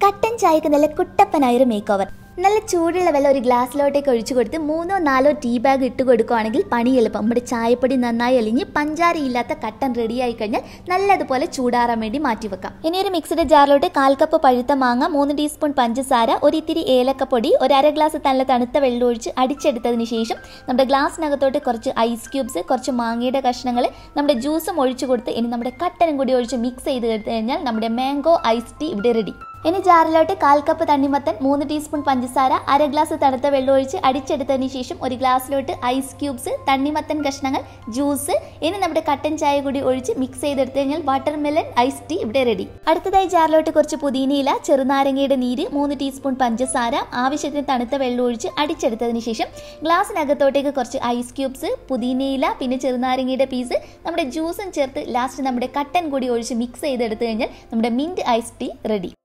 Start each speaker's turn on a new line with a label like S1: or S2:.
S1: കട്ടൻ ചായക്ക് നല്ല കുട്ടപ്പനായൊരു മേക്ക് ഓവർ നല്ല ചൂടുള്ള വെള്ളം ഒരു ഗ്ലാസ്സിലോട്ടേക്ക് ഒഴിച്ചു കൊടുത്ത് മൂന്നോ നാലോ ടീ ബാഗ് ഇട്ട് കൊടുക്കുകയാണെങ്കിൽ പണി എളുപ്പം നമ്മുടെ ചായപ്പൊടി നന്നായി അലിഞ്ഞ് പഞ്ചാര ഇല്ലാത്ത കട്ടൻ റെഡി ആയി കഴിഞ്ഞാൽ നല്ലതുപോലെ ചൂടാറാൻ വേണ്ടി മാറ്റി വെക്കാം ഇനി ഒരു മിക്സിയുടെ ജാറിലോട്ട് കാൽ കപ്പ് പഴുത്ത മാങ്ങ മൂന്ന് ടീസ്പൂൺ പഞ്ചസാര ഒരു ഇത്തിരി ഏലക്കപ്പൊടി ഒരു അര ഗ്ലാസ് നല്ല തണുത്ത വെള്ളം ഒഴിച്ച് അടിച്ചെടുത്തതിന് ശേഷം നമ്മുടെ ഗ്ലാസ്സിനകത്തോട്ട് കുറച്ച് ഐസ് ക്യൂബ്സ് കുറച്ച് മാങ്ങയുടെ കഷ്ണങ്ങൾ നമ്മുടെ ജ്യൂസും ഒഴിച്ചു കൊടുത്ത് ഇനി നമ്മുടെ കട്ടനും കൂടി ഒഴിച്ച് മിക്സ് ചെയ്ത് എടുത്തു കഴിഞ്ഞാൽ നമ്മുടെ മാംഗോ ഐസ് ടീ ഇവിടെ റെഡി ഇനി ജാറിലോട്ട് കാൽ കപ്പ് തണ്ണിമത്തൻ മൂന്ന് ടീസ്പൂൺ പഞ്ചസാര അര ഗ്ലാസ് തണുത്ത വെള്ളം ഒഴിച്ച് അടിച്ചെടുത്തതിന് ശേഷം ഒരു ഗ്ലാസ്സിലോട്ട് ഐസ് ക്യൂബ്സ് തണ്ണിമത്തൻ കഷ്ണങ്ങൾ ജ്യൂസ് ഇനി നമ്മുടെ കട്ടൻ ചായ കൂടി ഒഴിച്ച് മിക്സ് ചെയ്തെടുത്തു കഴിഞ്ഞാൽ വാട്ടർ മെലൺ ഐസ് ടീ ഇവിടെ റെഡി അടുത്തതായി ജാറിലോട്ട് കുറച്ച് പുതിനയില ചെറുനാരങ്ങയുടെ നീര് മൂന്ന് ടീസ്പൂൺ പഞ്ചസാര ആവശ്യത്തിന് തണുത്ത വെള്ളം ഒഴിച്ച് അടിച്ചെടുത്തതിന് ശേഷം ഗ്ലാസ്സിനകത്തോട്ടേക്ക് കുറച്ച് ഐസ് ക്യൂബ്സ് പുതിനയില പിന്നെ ചെറുനാരങ്ങയുടെ പീസ് നമ്മുടെ ജ്യൂസും ചേർത്ത് ലാസ്റ്റ് നമ്മുടെ കട്ടൻ കൂടി ഒഴിച്ച് മിക്സ് ചെയ്തെടുത്തു കഴിഞ്ഞാൽ നമ്മുടെ മിൻറ്റ് ഐസ് ടീ റെഡി